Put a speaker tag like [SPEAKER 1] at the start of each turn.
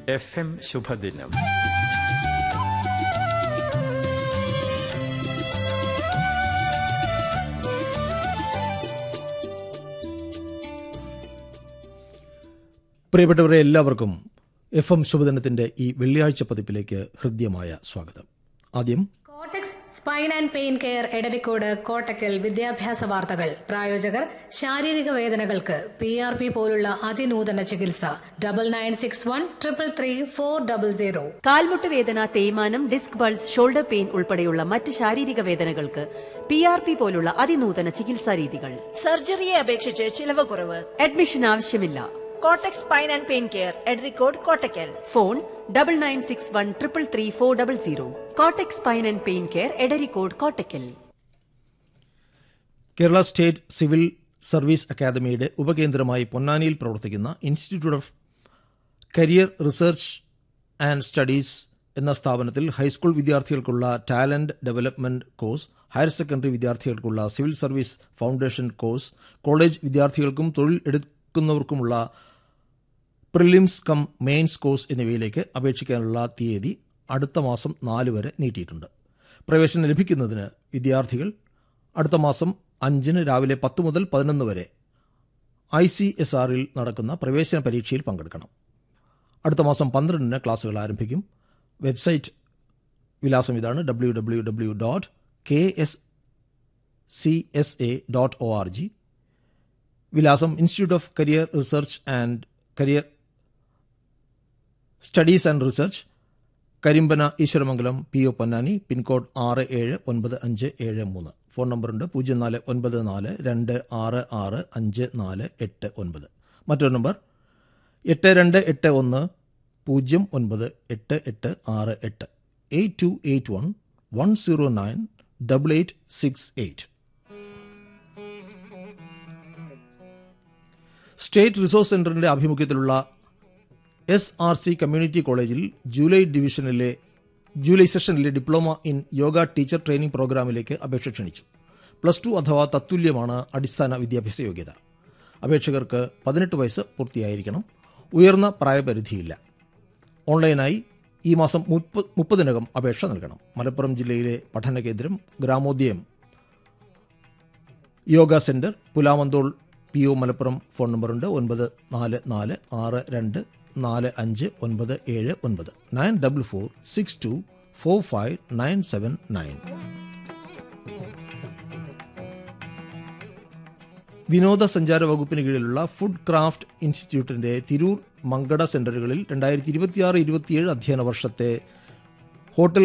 [SPEAKER 1] F M ശുഭദിനം
[SPEAKER 2] പ്രിയപ്പെട്ടവരെ എല്ലാവർക്കും എഫ് എം ശുഭദിനത്തിന്റെ ഈ വെള്ളിയാഴ്ച പതിപ്പിലേക്ക് ഹൃദ്യമായ സ്വാഗതം ആദ്യം
[SPEAKER 3] Kottacks spine and pain care Edarikode Kottakkal വിദ്യാഭ്യാസ വാർത്തകൾ പ്രായോജകർ ശാരീരിക വേദനകൾക്ക് പി ആർ പി പോലുള്ള അതിനൂതന ചികിത്സ double nine six one triple three four double zero
[SPEAKER 4] കാൽമുട്ട് വേദന തേയ്മാനം ഡിസ്ക് ബൾസ് ഷോൾഡർ പെയിൻ ഉൾപ്പെടെയുള്ള മറ്റ് ശാരീരിക വേദനകൾക്ക് പി ആർ പി പോലുള്ള അതിനൂതന ചികിത്സാ രീതികൾ
[SPEAKER 5] സർജറിയെ അപേക്ഷിച്ച് ചിലവ് കുറവ്
[SPEAKER 4] അഡ്മിഷൻ ആവശ്യമില്ല
[SPEAKER 5] Kottak spine and pain care Edarikode Kottakkal
[SPEAKER 4] phone double nine six one triple three four double zero Kottak spine and pain care Edarikode Kottakkal
[SPEAKER 2] Kerala state civil service അക്കാദമിയുടെ ഉപകേന്ദ്രമായി പൊന്നാനിയിൽ പ്രവർത്തിക്കുന്ന institute of career research and studies എന്ന സ്ഥാപനത്തിൽ ഹൈസ്കൂൾ വിദ്യാർത്ഥികൾക്കുള്ള talent development course higher secondary വിദ്യാർത്ഥികൾക്കുള്ള civil service foundation course college വിദ്യാർത്ഥികൾക്കും തൊഴിൽ എടുക്കുന്നവർക്കുമുള്ള പ്രിലിംസ് കം മെയിൻസ് കോഴ്സ് എന്നിവയിലേക്ക് അപേക്ഷിക്കാനുള്ള തീയതി അടുത്ത മാസം നാല് വരെ നീട്ടിയിട്ടുണ്ട് പ്രവേശനം ലഭിക്കുന്നതിന് വിദ്യാർത്ഥികൾ അടുത്ത മാസം അഞ്ചിന് രാവിലെ പത്ത് മുതൽ പതിനൊന്ന് വരെ ഐ സി എസ് ആറിൽ നടക്കുന്ന പ്രവേശന പരീക്ഷയിൽ പങ്കെടുക്കണം അടുത്ത മാസം പന്ത്രണ്ടിന് ക്ലാസുകൾ ആരംഭിക്കും വെബ്സൈറ്റ് വിലാസം ഇതാണ് W W W dot K S C S A dot O R G വിലാസം institute of career research and career studies and research Karimpana Eswaramangalam P O Ponnani pin code ആറ് ഏഴ് ഒൻപത് അഞ്ച് ഏഴ് മൂന്ന് ഫോൺ നമ്പറുണ്ട് പൂജ്യം നാല് ഒൻപത് നാല് രണ്ട് ആറ് ആറ് അഞ്ച് നാല് എട്ട് ഒൻപത് മറ്റൊരു നമ്പർ എട്ട് രണ്ട് എട്ട് ഒന്ന് പൂജ്യം ഒൻപത് എട്ട് എട്ട് ആറ് എട്ട് eight two eight one one zero nine double eight six eight state resource സെന്ററിന്റെ ആഭിമുഖ്യത്തിലുള്ള എസ് ആർ സി കമ്മ്യൂണിറ്റി കോളേജിൽ ജൂലൈ ഡിവിഷനിലെ ജൂലൈ സെഷനിലെ diploma in yoga teacher training പ്രോഗ്രാമിലേക്ക് അപേക്ഷ ക്ഷണിച്ചു പ്ലസ് ടു അഥവാ തത്തുല്യമാണ് അടിസ്ഥാന വിദ്യാഭ്യാസ യോഗ്യത അപേക്ഷകർക്ക് പതിനെട്ട് വയസ്സ് പൂർത്തിയായിരിക്കണം ഉയർന്ന പ്രായപരിധിയില്ല ഓൺലൈനായി ഈ മാസം മുപ്പ- മുപ്പതിനകം അപേക്ഷ നൽകണം മലപ്പുറം ജില്ലയിലെ പഠന കേന്ദ്രം Gramodayam yoga centre Pulamanthole P O Malappuram phone നമ്പറുണ്ട് ഒൻപത് നാല് നാല് ആറ് രണ്ട് നാല് അഞ്ച് ഒൻപത് ഏഴ് ഒൻപത് nine double four six two four five nine seven nine വിനോദസഞ്ചാര വകുപ്പിന് കീഴിലുള്ള ഫുഡ് ക്രാഫ്റ്റ് ഇൻസ്റ്റിറ്റ്യൂട്ടിന്റെ തിരൂർ മങ്കട സെന്ററുകളിൽ രണ്ടായിരത്തി ഇരുപത്തിയാറ് ഇരുപത്തിയേഴ് അധ്യയന വർഷത്തെ ഹോട്ടൽ